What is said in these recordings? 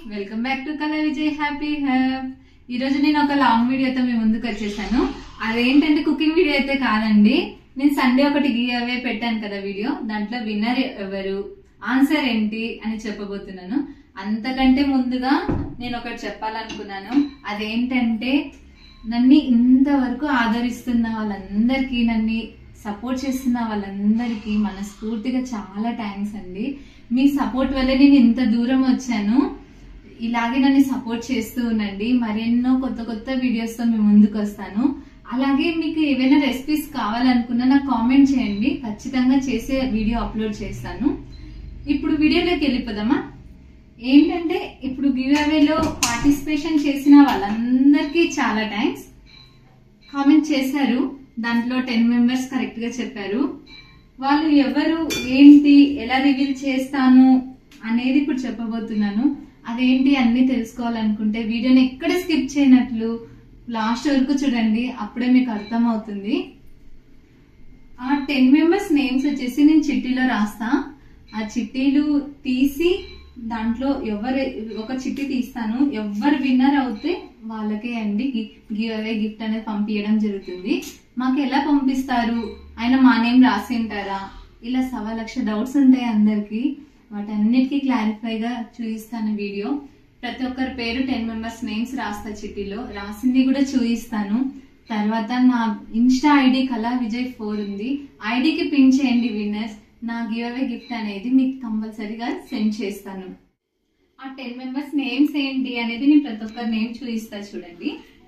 welcome back to కళ Vijay happy హ్యాప్ ఈ రోజు నేను ఒక లాంగ్ వీడియోతో మీ ముందుకు వచ్చేసాను అదేంటంటే కుకింగ్ వీడియో అయితే కాదండి నేను సండే ఒకటి గివ్ అవే పెట్టాను కదా వీడియో దాంట్లో విన్నర్ ఎవరు ఆన్సర్ ఏంటి అని చెప్పబోతున్నాను అంతకంటే ముందుగా నేను ఒకటి చెప్పాలనుకున్నాను అదేంటంటే నన్ను ఇంతవరకు ఆదరిస్తున్న వాళ్ళందరికీ నన్ను సపోర్ట్ చేస్తున్న వాళ్ళందరికీ మనస్ఫూర్తిగా చాలా థ్యాంక్స్ అండి మీ సపోర్ట్ వల్ల నేను ఇంత దూరం వచ్చాను ఇలాగే నన్ను సపోర్ట్ చేస్తూ ఉండండి మరెన్నో కొత్త కొత్త వీడియోస్తో మీ ముందుకు వస్తాను అలాగే మీకు ఏవైనా రెసిపీస్ కావాలనుకున్నా నాకు కామెంట్ చేయండి ఖచ్చితంగా చేసే వీడియో అప్లోడ్ చేస్తాను ఇప్పుడు వీడియోలోకి వెళ్ళిపోదామా ఏంటంటే ఇప్పుడు గివ్ అవేలో పార్టిసిపేషన్ చేసిన వాళ్ళందరికీ చాలా థ్యాంక్స్ కామెంట్ చేశారు దాంట్లో టెన్ మెంబర్స్ కరెక్ట్ గా చెప్పారు వాళ్ళు ఎవరు ఏంటి ఎలా రివీల్ చేస్తాను అనేది ఇప్పుడు చెప్పబోతున్నాను అదేంటి అన్ని తెలుసుకోవాలనుకుంటే వీడియోని ఎక్కడ స్కిప్ చేయనట్లు లాస్ట్ వరకు చూడండి అప్పుడే మీకు అర్థం అవుతుంది ఆ టెన్ మెంబర్స్ నేమ్స్ వచ్చేసి నేను చిట్టీలో రాస్తా ఆ చిట్టీలు తీసి దాంట్లో ఎవరు ఒక చిట్టి తీస్తాను ఎవరు విన్నర్ అవుతే వాళ్ళకే అండి గివ్ అవే గిఫ్ట్ అనేది పంపించడం జరుగుతుంది మాకు ఎలా పంపిస్తారు ఆయన మా నేమ్ రాసి ఉంటారా ఇలా సవా లక్ష డౌట్స్ ఉంటాయి అందరికి వాటన్నిటికీ క్లారిఫైగా చూపిస్తాను వీడియో ప్రతి ఒక్కరి పేరు టెన్ మెంబర్స్ నేమ్స్ రాస్తా చిట్టిలో రాసింది కూడా చూపిస్తాను తర్వాత నా ఇన్స్టా ఐడి కళా విజయ్ ఫోర్ ఉంది ఐడికి పిన్ చేయండి విన్నర్స్ నా గివ్ అవే గిఫ్ట్ అనేది మీకు కంపల్సరీగా సెండ్ చేస్తాను ఆ టెన్ మెంబర్స్ నేమ్స్ ఏంటి అనేది నేను ప్రతి ఒక్కరి నేమ్ చూపిస్తా చూడండి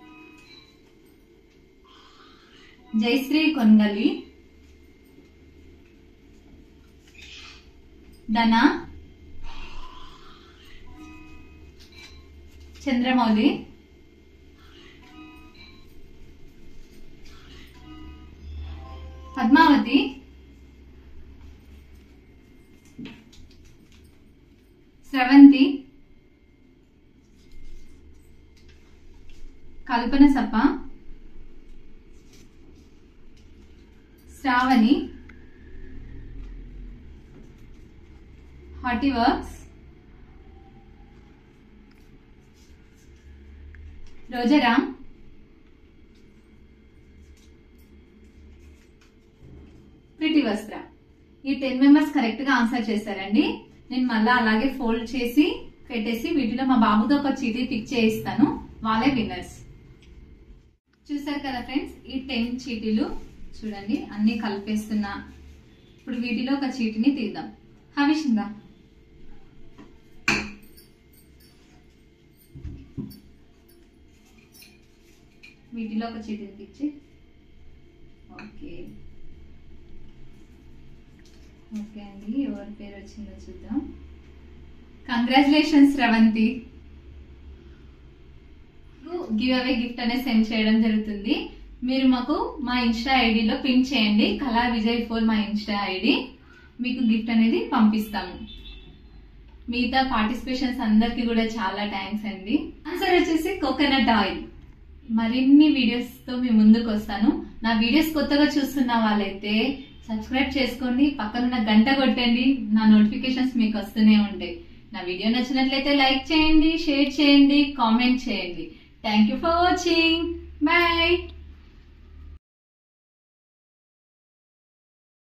జయశ్రీ కొన్గలి ధన చంద్రమౌళి పద్మావతి స్రవంతి కల్పన సప్ప శ్రావణి హార్టీ వర్క్స్ రోజరామ్ ప్రిటి వస్త్ర ఈ టెన్ మెంబర్స్ కరెక్ట్ గా ఆన్సర్ చేశారండి నేను మళ్ళీ అలాగే ఫోల్డ్ చేసి పెట్టేసి వీటిలో మా బాబుతో ఒక చీటీ పిక్ చేయిస్తాను వాళ్ళే విన్నర్స్ చూసారు కదా ఫ్రెండ్స్ ఈ టెన్ చీటీలు చూడండి అన్ని కలిపేస్తున్నా ఇప్పుడు వీటిలో ఒక చీటిని తీద్దాం హవిషిందా వీటిలో ఒక చీటిని పిచ్చి ఓకే ఓకే అండి ఎవరి పేరు వచ్చిందో చూద్దాం congratulations Ravanthi give away gift అనేది సెండ్ చేయడం జరుగుతుంది మీరు మాకు మా ఇన్స్టా ఐడిలో పిన్ చేయండి కళా విజయ్ ఫోర్ మా ఇన్స్టా ఐడి మీకు గిఫ్ట్ అనేది పంపిస్తాము మిగతా పార్టిసిపేషన్స్ అందరికి కూడా చాలా థ్యాంక్స్ అండి ఆన్సర్ వచ్చేసి కోకోనట్ ఆయిల్ మరిన్ని వీడియోస్ తో మీ ముందుకు వస్తాను నా వీడియోస్ కొత్తగా చూస్తున్న వాళ్ళైతే సబ్స్క్రైబ్ చేసుకోండి పక్కన గంట కొట్టండి నా నోటిఫికేషన్స్ మీకు వస్తూనే ఉంటాయి నా వీడియో నచ్చినట్లయితే లైక్ చేయండి షేర్ చేయండి కామెంట్ చేయండి thank you for watching bye